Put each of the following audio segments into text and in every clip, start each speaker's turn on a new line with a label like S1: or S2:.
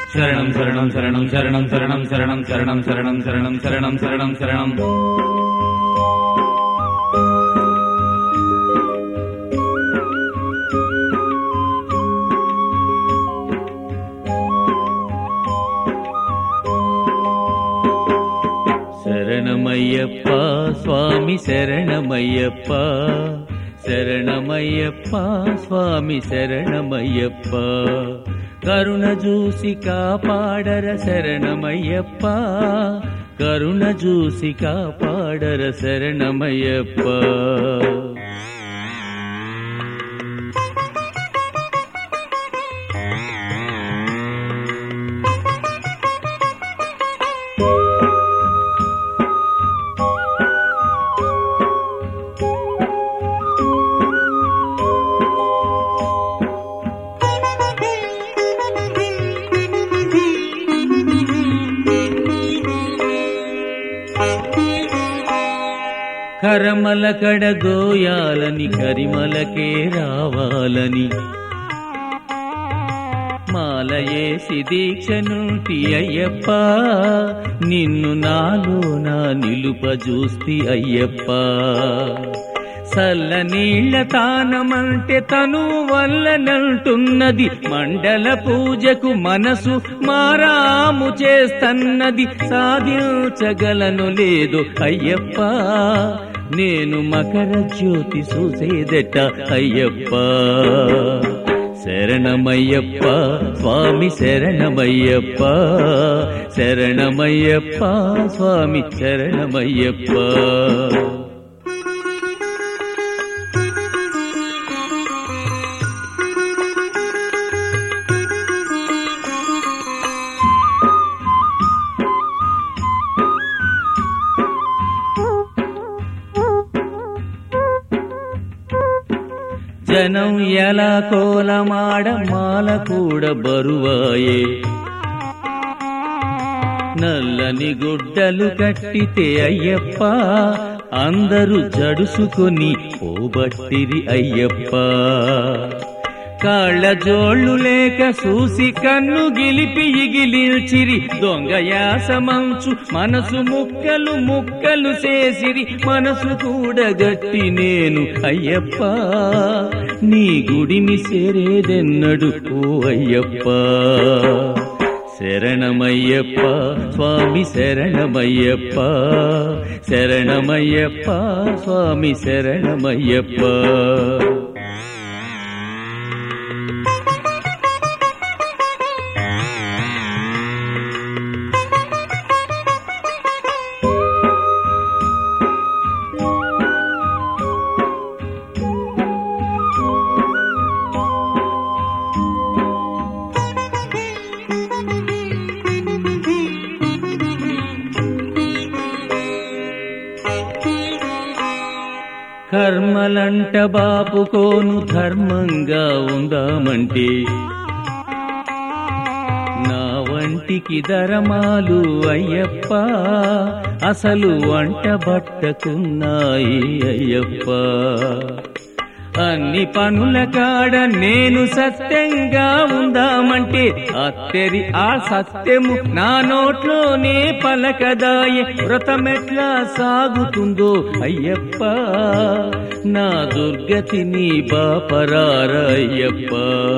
S1: శరణం శరణం శరణం శరణం శరణం శరణం శరణం శరణం శరణం శరణం శరణం శరణం శరణమయ్యప్ప స్వామి శరణమయ్యప్ప శరణమయ్యప్ప స్వామి శరణమయ్యప్ప కరుణ చూసి కాపాడర శరణమయ్యప్ప కరుణ చూసి కాపాడర శరణమయ్యప్ప కరమల కడ దోయాలని కరిమలకే రావాలని మాలయేసి దీక్ష నుండి అయ్యప్ప నిన్ను నాలో నా నిలుప చూస్తి అయ్యప్ప సల్ల నీళ్ల తానమంటే తను వల్లనంటున్నది మండల పూజకు మనసు మారాము చేస్తన్నది సాధించగలను లేదు అయ్యప్ప నేను మకర జ్యోతి చూసేదట అయ్యప్ప శరణమయ్యప్ప స్వామి శరణమయ్యప్ప శరణమయ్యప్ప స్వామి శరణమయ్యప్ప జనం ఎలా కోలమాడ మాల కూడా బరువాయే నల్లని గుడ్డలు కట్టితే అయ్యప్ప అందరూ జడుసుకొని పోబట్టిరి అయ్యప్ప కాళ్ళ జోళ్ళు లేక చూసి కన్ను గిలిపి ఇగిలిల్చిరి దొంగ యాసమంచు మనసు ముక్కలు ముక్కలు చేసిరి మనసు కూడా గట్టి నేను అయ్యప్ప నీ గుడిని సేరేదెన్నడు ఓ అయ్యప్ప శరణమయ్యప్ప స్వామి శరణమయ్యప్ప శరణమయ్యప్ప స్వామి శరణమయ్యప్ప కర్మలంట బాపుకోను ధర్మంగా ఉందామంటే నా వంటికి ధరమాలు అయ్యప్ప అసలు వంట బట్టకున్నాయి అయ్యప్ప అన్ని పనుల కాడ నేను సత్యంగా ఉందామంటే అత్తెరి ఆ సత్యము నా నోట్లోనే పలకదాయ వ్రతమెట్లా సాగుతుందో అయ్యప్ప నా దుర్గతిని బాపరార అయ్యప్ప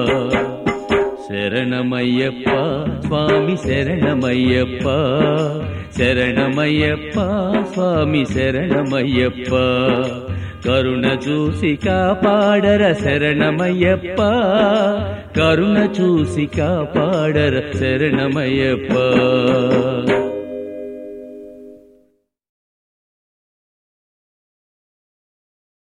S1: శరణమయ్యప్ప స్వామి శరణమయ్యప్ప శరణమయ్యప్ప స్వామి శరణమయ్యప్ప కరుణ చూసి కాపాడర శరణమయ్యప్ప కరుణ చూసి కాపాడర శరణమయ్యప్ప